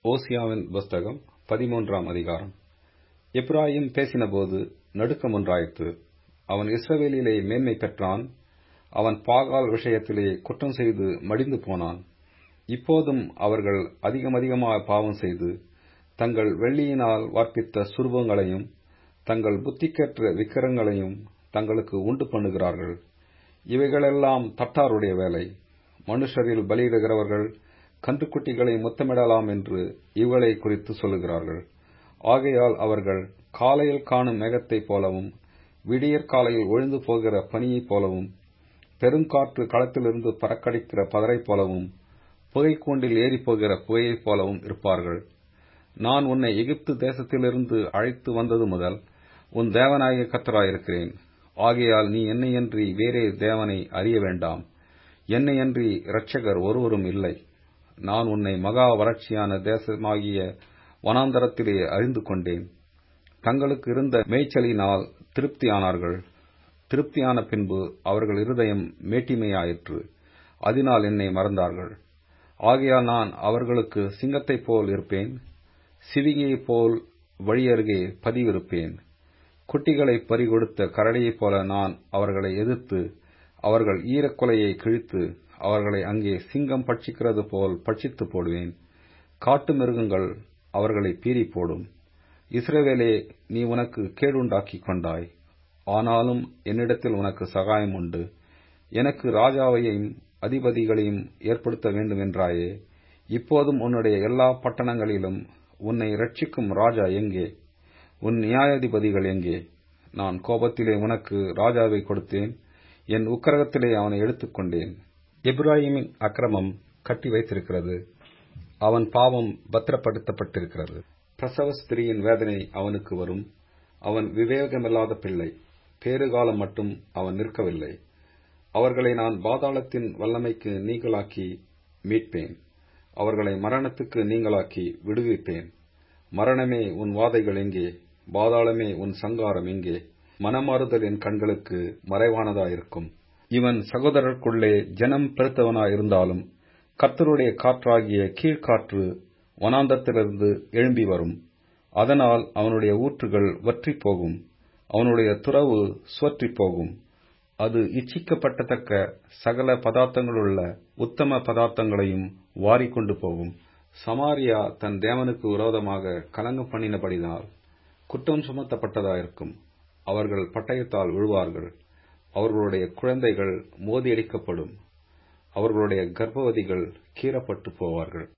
ஓசியாவின் புஸ்தகம் பதிமூன்றாம் அதிகாரம் எப்ராயிம் பேசினபோது நடுக்கம் உண்டாயிற்று அவன் இஸ்ரவேலிலே மேன்மை பெற்றான் அவன் பாகால் விஷயத்திலே குற்றம் செய்து மடிந்து போனான் இப்போதும் அவர்கள் அதிகமதிகமாக பாவம் செய்து தங்கள் வெள்ளியினால் வார்ப்பித்த சுரூபங்களையும் தங்கள் புத்திக்கேற்ற விக்கிரகங்களையும் தங்களுக்கு உண்டு பண்ணுகிறார்கள் இவைகளெல்லாம் தட்டாருடைய வேலை மனுஷரில் பலியிடுகிறவர்கள் கன்றுக்குட்டிகளை முத்தமிடலாம் என்று இவளை குறித்து சொல்லுகிறார்கள் ஆகையால் அவர்கள் காலையில் காணும் மேகத்தைப் போலவும் விடியற் காலையில் ஒழிந்து போகிற பனியைப் போலவும் பெருங்காற்று களத்திலிருந்து பறக்கடிக்கிற பதரைப் போலவும் புகைக்கூண்டில் ஏறிப்போகிற புகையைப் போலவும் இருப்பார்கள் நான் உன்னை எகிப்து தேசத்திலிருந்து அழைத்து வந்தது முதல் உன் தேவனாகிய கத்தராயிருக்கிறேன் ஆகையால் நீ என்னையன்றி வேறே தேவனை அறிய வேண்டாம் என்னையன்றி இரட்சகர் ஒருவரும் இல்லை நான் உன்னை மகா வறட்சியான தேசமாகிய வனாந்தரத்திலே அறிந்து கொண்டேன் தங்களுக்கு இருந்த மேய்ச்சலினால் திருப்தியானார்கள் திருப்தியான பின்பு அவர்கள் இருதயம் மேட்டிமையாயிற்று அதனால் என்னை மறந்தார்கள் ஆகையால் நான் அவர்களுக்கு சிங்கத்தைப் போல் இருப்பேன் சிவிகையைப் போல் வழியருகே பதிவிருப்பேன் குட்டிகளை பறிகொடுத்த கரடியைப் போல நான் அவர்களை எதிர்த்து அவர்கள் ஈரக்குலையை கிழித்து அவர்களை அங்கே சிங்கம் பட்சிக்கிறது போல் பட்சித்து போடுவேன் காட்டு மிருகங்கள் அவர்களை பீறி போடும் இஸ்ரவேலே நீ உனக்கு கேடுண்டாக்கிக் கொண்டாய் ஆனாலும் என்னிடத்தில் உனக்கு சகாயம் உண்டு எனக்கு ராஜாவையும் அதிபதிகளையும் ஏற்படுத்த வேண்டும் என்றாயே இப்போதும் உன்னுடைய எல்லா பட்டணங்களிலும் உன்னை ரட்சிக்கும் ராஜா எங்கே உன் நியாயாதிபதிகள் எங்கே நான் கோபத்திலே உனக்கு ராஜாவை கொடுத்தேன் என் உக்கரகத்திலே அவனை எடுத்துக்கொண்டேன் எப்ராஹிமின் அக்கிரமம் கட்டி வைத்திருக்கிறது அவன் பாவம் பத்திரப்படுத்தப்பட்டிருக்கிறது பிரசவ ஸ்திரியின் வேதனை அவனுக்கு வரும் அவன் விவேகமில்லாத பிள்ளை பேறுகாலம் மட்டும் அவன் நிற்கவில்லை அவர்களை நான் பாதாளத்தின் வல்லமைக்கு நீங்களாக்கி மீட்பேன் அவர்களை மரணத்துக்கு நீங்களாக்கி விடுவிப்பேன் மரணமே உன் வாதைகள் எங்கே பாதாளமே உன் சங்காரம் எங்கே மனமாறுதல் என் கண்களுக்கு மறைவானதாயிருக்கும் இவன் சகோதரருக்குள்ளே ஜனம் பெருத்தவனாயிருந்தாலும் கர்த்தருடைய காற்றாகிய கீழ்காற்று வனாந்தத்திலிருந்து எழும்பி வரும் அதனால் அவனுடைய ஊற்றுகள் வற்றி போகும் அவனுடைய துறவு சுவற்றி போகும் அது இச்சிக்கப்பட்டத்தக்க சகல பதார்த்தங்களுள்ள உத்தம பதார்த்தங்களையும் வாரிக்கொண்டு போகும் சமாரியா தன் தேவனுக்கு விரோதமாக கலங்கம் பண்ணினபடினால் குற்றம் சுமத்தப்பட்டதாயிருக்கும் அவர்கள் பட்டயத்தால் விழுவார்கள் அவர்களுடைய குழந்தைகள் மோதியடிக்கப்படும் அவர்களுடைய கர்ப்பவதிகள் கீறப்பட்டு போவார்கள்